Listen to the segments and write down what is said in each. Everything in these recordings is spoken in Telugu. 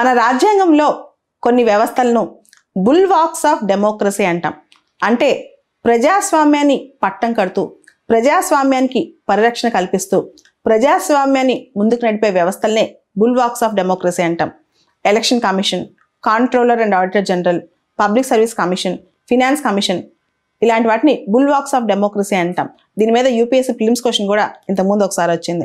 మన రాజ్యాంగంలో కొన్ని వ్యవస్థలను బుల్ వాక్స్ ఆఫ్ డెమోక్రసీ అంటాం అంటే ప్రజాస్వామ్యాన్ని పట్టం కడుతూ ప్రజాస్వామ్యానికి పరిరక్షణ కల్పిస్తూ ప్రజాస్వామ్యాన్ని ముందుకు నడిపే వ్యవస్థలనే బుల్ వాక్స్ ఆఫ్ డెమోక్రసీ అంటాం election commission comptroller and auditor general public service commission finance commission ఇలాంటి వాటిని బుల్ వాక్స్ ఆఫ్ డెమోక్రసీ అంటాం దీని మీద యూపీఎస్సీ ఫిలిమ్స్ క్వశ్చన్ కూడా ఇంతకుముందు ఒకసారి వచ్చింది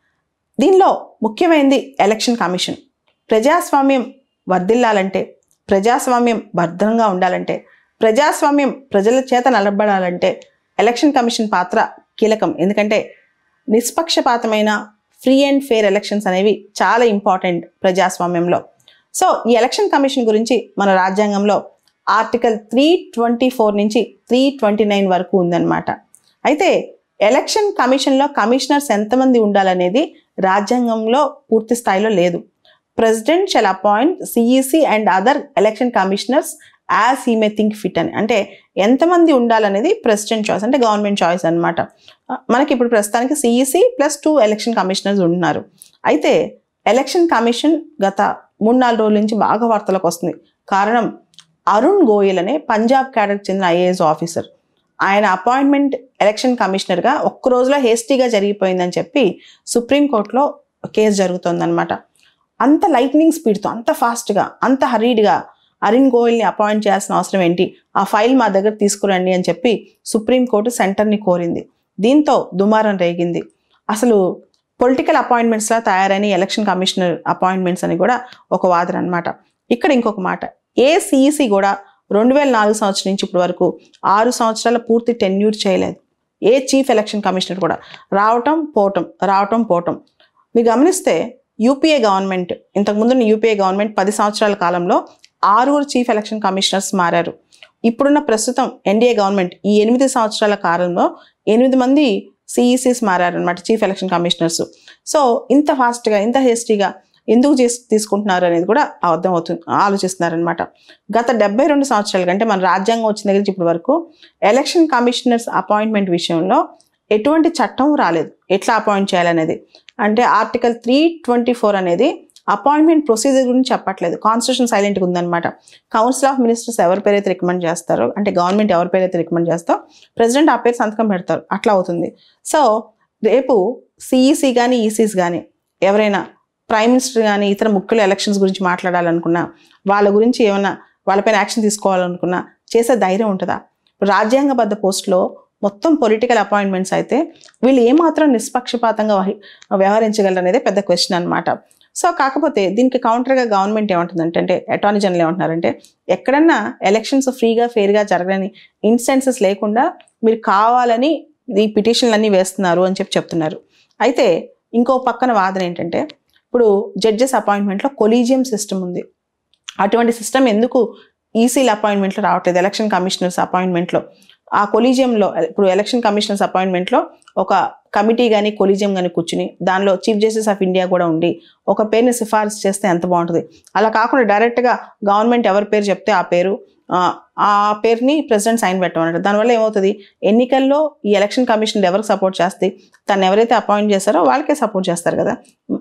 దీనిలో ముఖ్యమైనది ఎలక్షన్ కమిషన్ ప్రజాస్వామ్యం వర్ధిల్లాలంటే ప్రజాస్వామ్యం భద్రంగా ఉండాలంటే ప్రజాస్వామ్యం ప్రజల చేత నిలబడాలంటే ఎలక్షన్ కమిషన్ పాత్ర కీలకం ఎందుకంటే నిష్పక్షపాతమైన ఫ్రీ అండ్ ఫేర్ ఎలక్షన్స్ అనేవి చాలా ఇంపార్టెంట్ ప్రజాస్వామ్యంలో సో ఈ ఎలక్షన్ కమిషన్ గురించి మన రాజ్యాంగంలో ఆర్టికల్ త్రీ ట్వంటీ ఫోర్ నుంచి త్రీ ట్వంటీ నైన్ వరకు ఉందన్నమాట అయితే ఎలక్షన్ కమిషన్లో కమిషనర్స్ ఎంతమంది ఉండాలనేది రాజ్యాంగంలో పూర్తి స్థాయిలో లేదు president shall appoint CEC and other election commissioners as he may think fit అని అంటే ఎంతమంది ఉండాలనేది ప్రెసిడెంట్ చాయిస్ అంటే గవర్నమెంట్ చాయిస్ అనమాట మనకి ఇప్పుడు ప్రస్తుతానికి CEC plus two election commissioners ఉంటున్నారు అయితే ఎలక్షన్ కమిషన్ గత మూడు నాలుగు రోజుల నుంచి బాగా వార్తలకు వస్తుంది కారణం అరుణ్ గోయల్ అనే పంజాబ్ క్యాడర్కి చెందిన ఐఏఎస్ ఆఫీసర్ ఆయన అపాయింట్మెంట్ ఎలక్షన్ కమిషనర్గా ఒక్క రోజులో హేస్టీగా జరిగిపోయిందని చెప్పి సుప్రీంకోర్టులో కేసు జరుగుతోందనమాట అంత లైట్నింగ్ స్పీడ్తో అంత ఫాస్ట్గా అంత హరీడ్గా అరుణ్ గోయల్ని అపాయింట్ చేయాల్సిన అవసరం ఏంటి ఆ ఫైల్ మా దగ్గర తీసుకురండి అని చెప్పి సుప్రీంకోర్టు సెంటర్ని కోరింది దీంతో దుమారం రేగింది అసలు పొలిటికల్ అపాయింట్మెంట్స్లా తయారైన ఎలక్షన్ కమిషనర్ అపాయింట్మెంట్స్ అని కూడా ఒక వాదన అనమాట ఇక్కడ ఇంకొక మాట ఏ సిఈసి కూడా రెండు వేల నాలుగు సంవత్సరం నుంచి ఇప్పటి వరకు ఆరు సంవత్సరాల పూర్తి టెన్యూర్ చేయలేదు ఏ చీఫ్ ఎలక్షన్ కమిషనర్ కూడా రావటం పోవటం రావటం పోవటం మీరు గమనిస్తే యూపీఏ గవర్నమెంట్ ఇంతకుముందు యూపీఏ గవర్నమెంట్ పది సంవత్సరాల కాలంలో ఆరుగురు చీఫ్ ఎలక్షన్ కమిషనర్స్ మారారు ఇప్పుడున్న ప్రస్తుతం ఎన్డీఏ గవర్నమెంట్ ఈ ఎనిమిది సంవత్సరాల కాలంలో ఎనిమిది మంది సిఈసీస్ మారారనమాట చీఫ్ ఎలక్షన్ కమిషనర్స్ సో ఇంత ఫాస్ట్గా ఇంత హేస్టీగా ఎందుకు చేసి తీసుకుంటున్నారు అనేది కూడా అర్థం అవుతుంది ఆలోచిస్తున్నారనమాట గత డెబ్బై రెండు సంవత్సరాల కంటే మన రాజ్యాంగం వచ్చిన దగ్గర నుంచి ఇప్పటి వరకు ఎలక్షన్ కమిషనర్స్ అపాయింట్మెంట్ విషయంలో ఎటువంటి చట్టం రాలేదు ఎట్లా అపాయింట్ చేయాలనేది అంటే ఆర్టికల్ త్రీ ట్వంటీ ఫోర్ అనేది అపాయింట్మెంట్ ప్రొసీజర్ గురించి చెప్పట్లేదు కాన్స్టిట్యూషన్ సైలెంట్గా ఉందన్నమాట కౌన్సిల్ ఆఫ్ మినిస్టర్స్ ఎవరి పేరైతే రికమెండ్ చేస్తారో అంటే గవర్నమెంట్ ఎవరి పేరైతే రికమెండ్ చేస్తారో ప్రెసిడెంట్ ఆ పేరు సంతకం పెడతారు అట్లా అవుతుంది సో రేపు సిఈసి కానీ ఈసీస్ కానీ ఎవరైనా ప్రైమ్ మినిస్టర్ కానీ ఇతర ముఖ్యుల ఎలక్షన్స్ గురించి మాట్లాడాలనుకున్నా వాళ్ళ గురించి ఏమైనా వాళ్ళపైన యాక్షన్ తీసుకోవాలనుకున్నా చేసే ధైర్యం ఉంటుందా ఇప్పుడు రాజ్యాంగబద్ధ పోస్టులో మొత్తం పొలిటికల్ అపాయింట్మెంట్స్ అయితే వీళ్ళు ఏమాత్రం నిష్పక్షపాతంగా వహి- వ్యవహరించగలరు అనేది పెద్ద క్వశ్చన్ అనమాట సో కాకపోతే దీనికి కౌంటర్గా గవర్నమెంట్ ఏమంటుందంటే అంటే అటార్నీ జనరల్ ఏమంటున్నారంటే ఎక్కడన్నా ఎలక్షన్స్ ఫ్రీగా ఫెయిర్గా జరగని ఇన్స్టెన్సెస్ లేకుండా మీరు కావాలని ఈ పిటిషన్లు అన్నీ వేస్తున్నారు అని చెప్పి చెప్తున్నారు అయితే ఇంకో పక్కన వాదన ఏంటంటే ఇప్పుడు జడ్జెస్ అపాయింట్మెంట్లో కొలీజియం సిస్టమ్ ఉంది అటువంటి సిస్టమ్ ఎందుకు ఈసీల అపాయింట్మెంట్లో రావట్లేదు ఎలక్షన్ కమిషనర్స్ అపాయింట్మెంట్లో ఆ కొలీజియంలో ఇప్పుడు ఎలక్షన్ కమిషనర్స్ అపాయింట్మెంట్లో ఒక కమిటీ కానీ కొలీజియం కానీ కూర్చుని దానిలో చీఫ్ జస్టిస్ ఆఫ్ ఇండియా కూడా ఉండి ఒక పేరుని సిఫారసు చేస్తే ఎంత బాగుంటుంది అలా కాకుండా డైరెక్ట్గా గవర్నమెంట్ ఎవరి పేరు చెప్తే ఆ పేరు ఆ, ఆ పేరుని ప్రెసిడెంట్ సైన్ పెట్టమన్నారు దానివల్ల ఏమవుతుంది ఎన్నికల్లో ఈ ఎలక్షన్ కమిషన్ ఎవరికి సపోర్ట్ చేస్తే తను ఎవరైతే అపాయింట్ చేస్తారో వాళ్ళకే సపోర్ట్ చేస్తారు కదా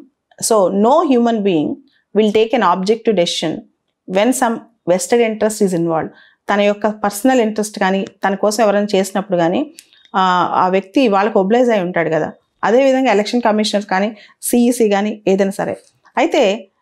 so no human being will take an objective decision when some vested interest is involve తన యొక్క పర్సనల్ ఇంట్రెస్ట్ కానీ తన కోసం ఎవరైనా చేసినప్పుడు కానీ ఆ, ఆ వ్యక్తి వాళ్ళకి ఒబ్లైజ్ అయి ఉంటాడు కదా అదేవిధంగా ఎలక్షన్ కమిషనర్ కానీ సిఈసి కానీ ఏదైనా సరే అయితే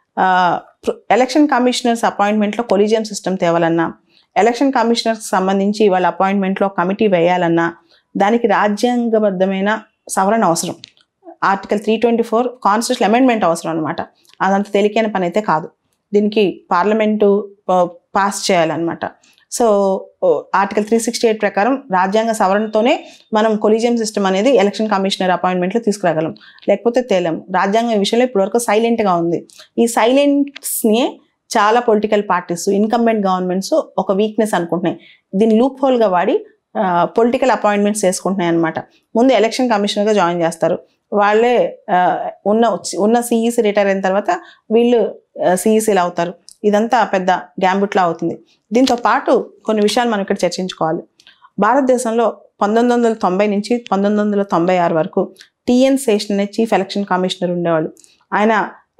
ఎలక్షన్ కమిషనర్స్ అపాయింట్మెంట్లో కొలీజియం సిస్టమ్ తేవాలన్నా ఎలక్షన్ కమిషనర్కి సంబంధించి వాళ్ళ అపాయింట్మెంట్లో కమిటీ వేయాలన్నా దానికి రాజ్యాంగబద్ధమైన సవరణ అవసరం article three twenty four constitution amendment అవసరం అనమాట అదంత తేలికైన పని అయితే కాదు దీనికి పార్లమెంటు పాస్ చేయాలన్నమాట so article three sixty eight ప్రకారం రాజ్యాంగ సవరణతోనే మనం కొలీజియం సిస్టమ్ అనేది ఎలక్షన్ కమిషనర్ అపాయింట్మెంట్లో తీసుకురాగలం లేకపోతే తేలేం రాజ్యాంగం విషయంలో ఇప్పటివరకు సైలెంట్గా ఉంది ఈ సైలెంట్స్ని చాలా పొలిటికల్ పార్టీస్ ఇన్కంబెంట్ గవర్నమెంట్స్ ఒక వీక్నెస్ అనుకుంటున్నాయి దీన్ని లూప్ హోల్గా వాడి పొలిటికల్ అపాయింట్మెంట్స్ చేసుకుంటున్నాయి అనమాట ముందు ఎలక్షన్ కమిషనర్గా జాయిన్ చేస్తారు వాళ్ళే ఆ, ఉన్న ఉన్న సిఈసి రిటైర్ అయిన తర్వాత వీళ్ళు సిఈసీలు అవుతారు ఇదంతా పెద్ద గ్యాంబుట్లా అవుతుంది దీంతో పాటు కొన్ని విషయాలు మనం ఇక్కడ చర్చించుకోవాలి భారతదేశంలో పంతొమ్మిది వందల తొంభై నుంచి పంతొమ్మిది వందల తొంభై ఆరు వరకు టిఎన్ శేషన్ అనే చీఫ్ ఎలక్షన్ కమిషనర్ ఉండేవాళ్ళు ఆయన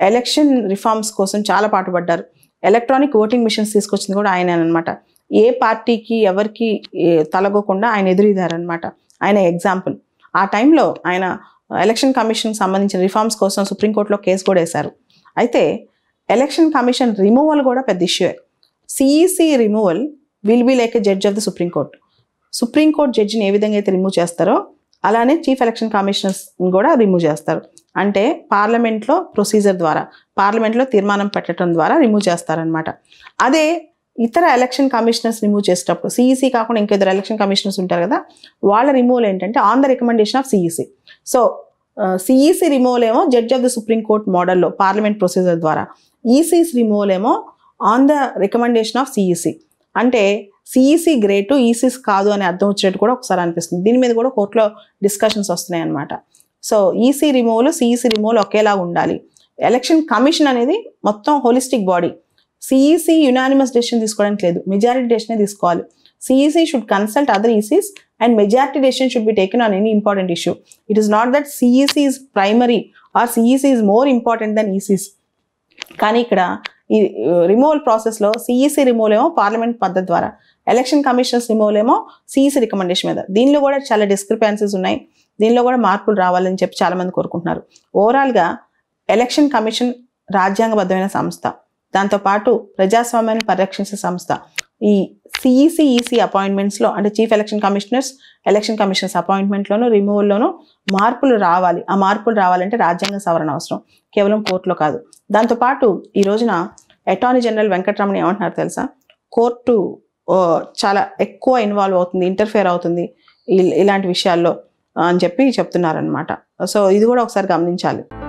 ఎలక్షన్ రిఫార్మ్స్ కోసం చాలా పాటుపడ్డారు ఎలక్ట్రానిక్ ఓటింగ్ మిషన్స్ తీసుకొచ్చింది కూడా ఆయన అనమాట ఏ పార్టీకి ఎవరికి ఏ, తలగోకుండా ఆయన ఎదురీదారనమాట ఆయన ఎగ్జాంపుల్ ఆ టైంలో ఆయన ఎలక్షన్ కమిషన్కి సంబంధించిన రిఫార్మ్స్ కోసం సుప్రీంకోర్టులో కేసు కూడా వేశారు అయితే ఎలక్షన్ కమిషన్ రిమూవల్ కూడా పెద్ద issue CEC removal will be like a judge of the supreme court supreme court జడ్జిని ఏ విధంగా అయితే రిమూవ్ చేస్తారో అలానే చీఫ్ ఎలక్షన్ కమిషనర్స్ కూడా రిమూవ్ చేస్తారు అంటే పార్లమెంట్లో ప్రొసీజర్ ద్వారా పార్లమెంట్లో తీర్మానం పెట్టడం ద్వారా రిమూవ్ చేస్తారనమాట అదే ఇతర ఎలక్షన్ కమిషనర్స్ రిమూవ్ చేసేటప్పుడు సిఈసి కాకుండా ఇంకా ఇద్దరు ఎలక్షన్ కమిషనర్స్ ఉంటారు కదా వాళ్ళ రిమూవల్ ఏంటంటే on the recommendation of CEC so CEC removal ఏమో judge of the supreme court మోడల్లో పార్లమెంట్ ప్రొసీజర్ ద్వారా ఈసీస్ రిమూవల్ ఏమో on the recommendation of CEC అంటే సిఈసి గ్రేటు ఈసీస్ కాదు అని అర్థం వచ్చేటట్టు కూడా ఒకసారి అనిపిస్తుంది దీని మీద కూడా కోర్టులో డిస్కషన్స్ వస్తున్నాయి అనమాట so EC removal CEC removal ఒకేలా ఉండాలి ఎలక్షన్ కమిషన్ అనేది మొత్తం holistic body CEC unanimous decision తీసుకోవడానికి లేదు మెజారిటీ డెసిషన్ తీసుకోవాలి CEC should consult other ECs and majority decision should be taken on any important issue it is not that CEC is primary or CEC is more important than ECs కానీ ఇక్కడ ఈ రిమూవల్ ప్రాసెస్లో సిఈసి రిమూవల్ ఏమో పార్లమెంట్ పద్ధతి ద్వారా ఎలక్షన్ కమిషన్స్ రిమూవల్ ఏమో సిఈసి రికమెండేషన్ మీద దీనిలో కూడా చాలా డిస్క్రిపెన్సీస్ ఉన్నాయి దీనిలో కూడా మార్పులు రావాలని చెప్పి చాలా మంది కోరుకుంటున్నారు ఓవరాల్గా ఎలక్షన్ కమిషన్ రాజ్యాంగబద్ధమైన సంస్థ దాంతోపాటు ప్రజాస్వామ్యాన్ని పరిరక్షించే సంస్థ ఈ సిఈసి ఈసీ అపాయింట్మెంట్స్లో అంటే chief election commissioners election commissioners అపాయింట్మెంట్లోనూ రిమూవల్లోనూ మార్పులు రావాలి ఆ మార్పులు రావాలంటే రాజ్యాంగ సవరణ అవసరం కేవలం కోర్టులో కాదు దాంతోపాటు ఈ రోజున అటార్నీ జనరల్ వెంకటరమణ ఏమంటున్నారు తెలుసా కోర్టు ఓ, చాలా ఎక్కువ ఇన్వాల్వ్ అవుతుంది ఇంటర్ఫేర్ అవుతుంది ఇల్- ఇలాంటి విషయాల్లో అని చెప్పి చెప్తున్నారనమాట సో ఇది కూడా ఒకసారి గమనించాలి